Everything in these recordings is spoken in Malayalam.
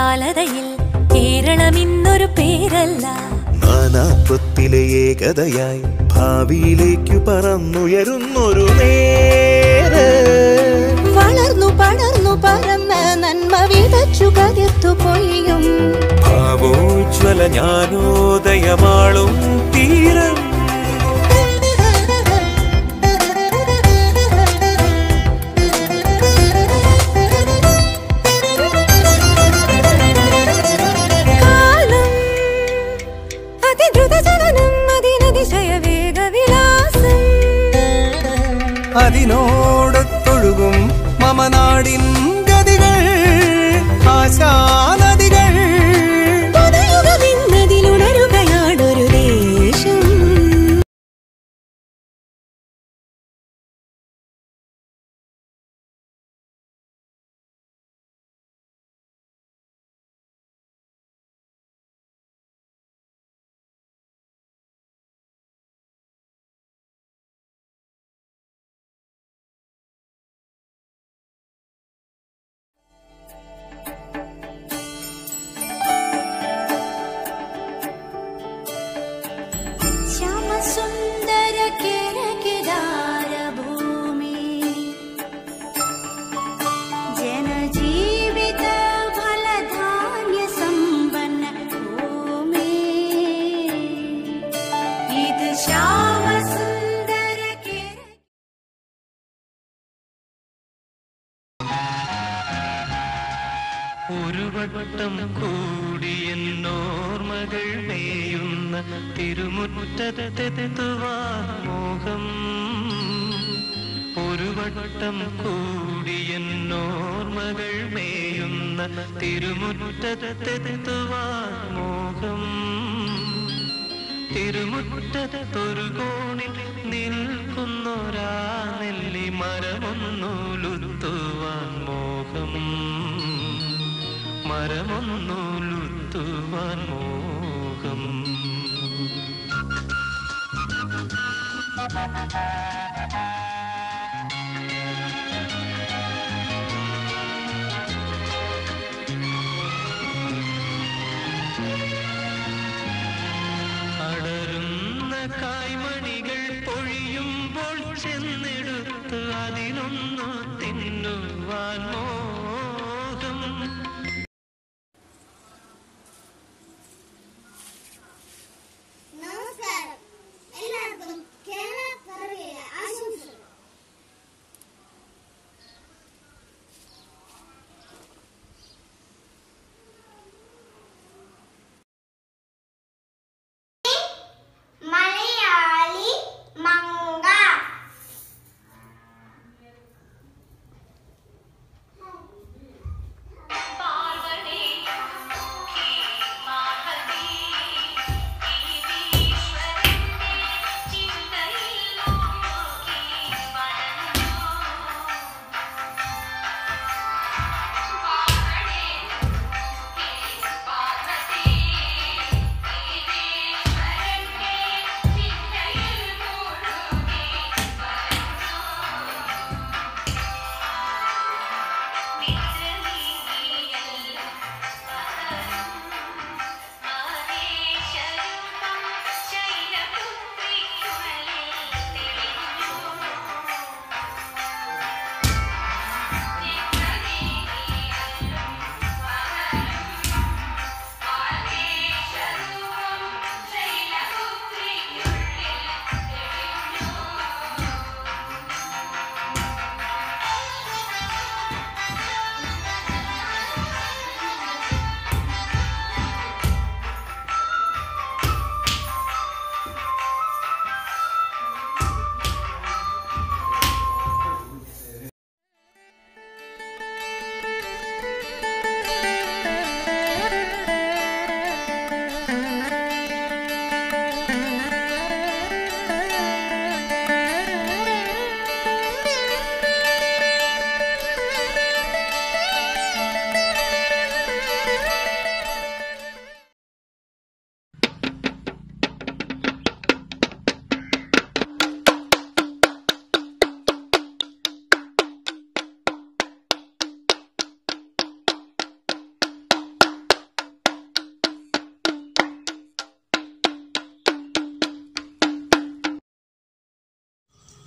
വിശാലതയിൽ കേരളം ഇന്നൊരു പേരല്ല നാനാത്വത്തിലെ ഏകതയായി ഭാവിയിലേക്കു പറന്നുയരുന്നൊരു നേര് വളർന്നു പടർന്നു പറന്ന നന്മ വിതച്ചു കതിർത്തു പൊയ്യും ഭാവോജ്വല ജ്ഞാനോദയമാളും തീരം കാലം അതിദ്രുതചലനം അതിനതിശയ വേഗവിലാസം അതിനോടൊത്തൊഴുകും മമനാടിൻ ഗതികൾ ആശാനദികൾ പുതുയുഗമെന്നതിലുണരുകയാണൊരു ദേശം ശ്യാമസുന്ദര കേരകിടാര ഭൂമി ജനജീവിത ഫലധാന്യ സമ്പന്ന ഭൂമി ഇത് ശ്യാമസുന്ദര കേര ഒരു വട്ടം കൂടിയെന്നോർമകൾ മേയുന്ന തിരുമുറ്റത്തെത്തുവാൻ മോഹം ഒരു വട്ടം കൂടിയെന്നോർമകൾ മേയുന്ന തിരുമുറ്റത്തെത്തുവാൻ മോഹം തിരുമുറ്റത്തൊരു കോണിൽ നിൽക്കുന്നൊരാ നെല്ലി മരമൊന്നുലുത്തുവാൻ മോഹം മരമൊന്നുലുത്തുവാൻ മോഹം അടരുന്ന കായ്മണികൾ പൊഴിയുമ്പോൾ ചെന്നെടുത്ത് അതിനൊന്നു തിന്നുവാൻ മോഹം നമസ്കാരം എല്ലാവർക്കും കേരള പിറവിയിലെ ആശംസകൾ മലയാളി മങ്ക പാർവതി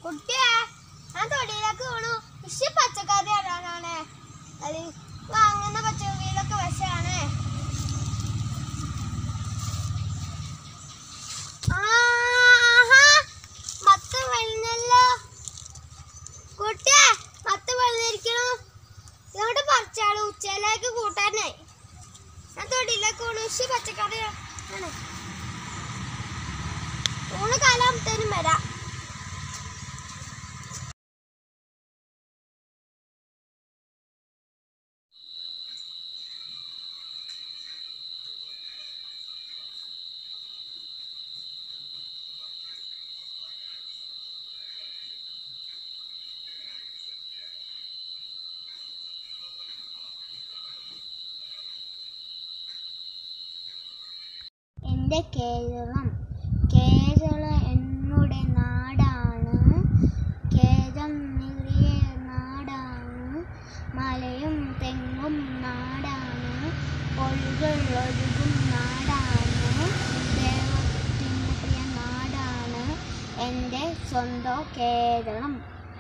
കുട്ടിയെ ഞാൻ തൊടിയിലേക്ക് വീണു കൃഷി പച്ചക്കറി ഇടാനാണ് അത് വാങ്ങുന്ന പച്ചക്കറിയിലൊക്കെ വിഷമാണ് ആഹാ, മത്ത് വെളുന്നല്ലോ കുട്ടിയെ മത്ത് വെളുന്നിരിക്കണു ഇതോട്ട് പറിച്ചാള് ഉച്ചയിലേക്ക് കൂട്ടാനായി ഞാൻ തൊടിയിലേക്ക് വീണു കൃഷി പച്ചക്കറി ആണ് ഊണ് കാലാകുമ്പത്തേനും വരാം എൻ്റെ കേരളം കേരളം എന്നുടെ നാടാണ് കേരം നിറയെ നാടാണ് മലയും തെങ്ങും നാടാണ് പൊഴുകൾ ഒഴുകും നാടാണ് ദൈവത്തിന് പ്രിയ നാടാണ് എൻ്റെ സ്വന്തം കേരളം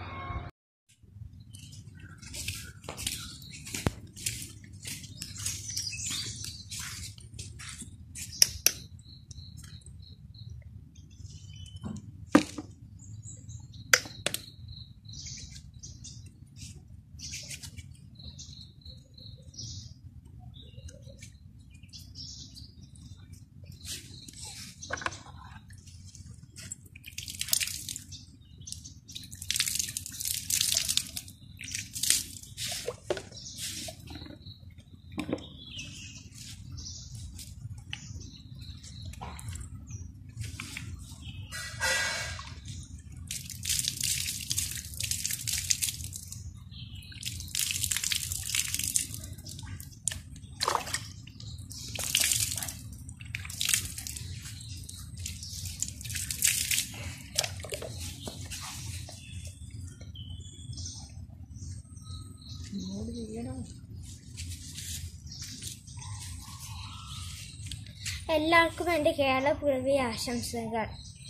എല്ലാവർക്കും എൻ്റെ കേരള പിറവി ആശംസകൾ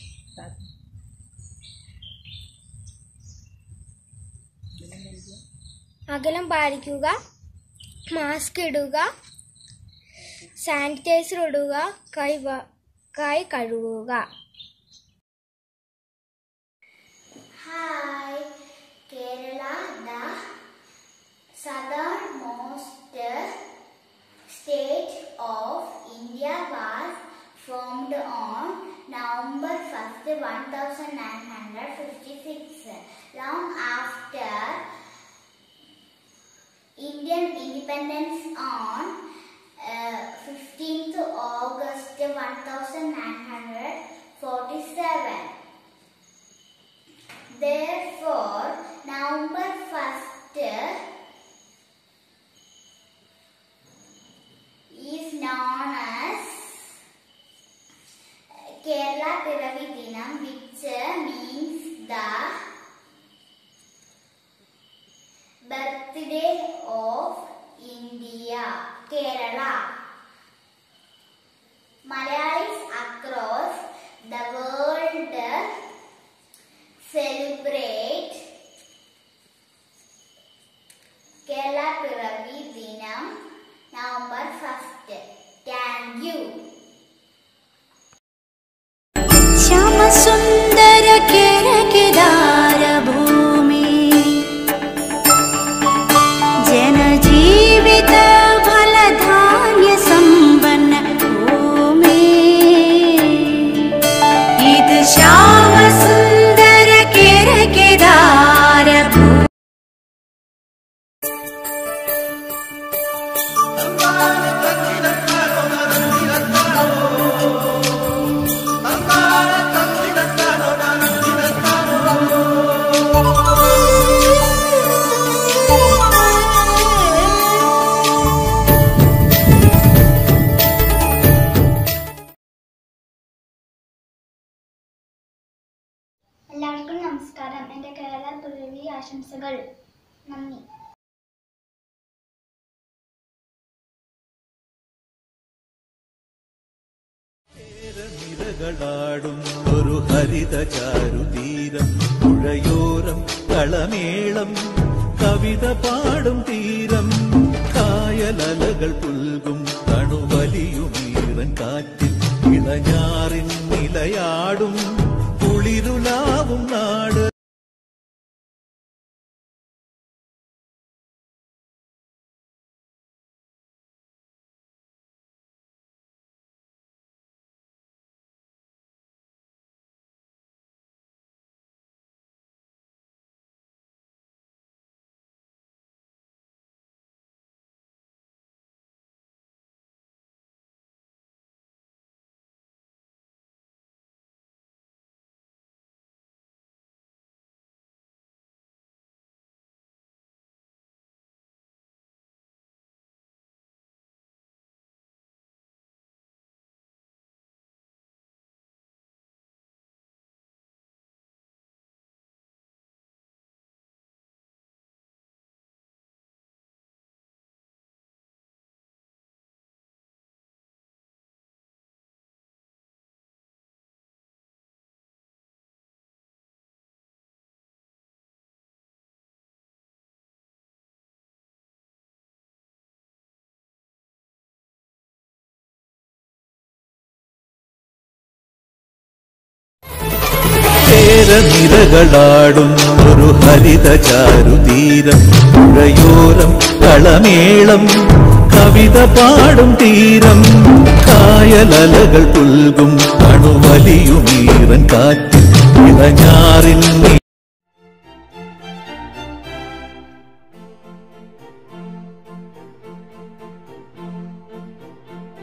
അകലം പാലിക്കുക മാസ്ക് ഇടുക സാനിറ്റൈസർ ഇടുക കൈ വ- കൈ കഴുകുക hi Kerala the southernmost state of India was formed on November 1st, 1956. Long after Indian independence on uh, 15th August 1947. Therefore, November 1st is known as Kerala Piravi Dinam, which means the birthday of India, Kerala. Malayalis across the world celebrate Kerala Piravi Dinam November 1st. Thank you. श्यामसुन्दर केरकेदार भूमि जनजीवित फलधान्य सम्पन्न भूमि इद श्यामसुन्दर केरकेदार भूमि എല്ലാവർക്കും നമസ്കാരം എൻ്റെ കേരള പിറവി ആശംസകൾ നന്ദി നിരകളാടും ഒരു ഹരിത ചാരുതീരം പുഴയോരം കളമേളം കവിത പാടും തീരം കായലലകൾ പുൽകും തണുവലിയുമീറൻ കാറ്റിൽ ഇളഞ്ഞാറിൻ നിലയാടും കുളിരുലാവും നാട് ചേരനിരകളാടും ഒരു ഹരിത ചാരുതീരം പുഴയോരം കളമേളം കവിത പാടും തീരം കായലലകൾ പുൽകും അണുവലിയുമീറൻ കാറ്റിൽ ഇളഞ്ഞാറിൻ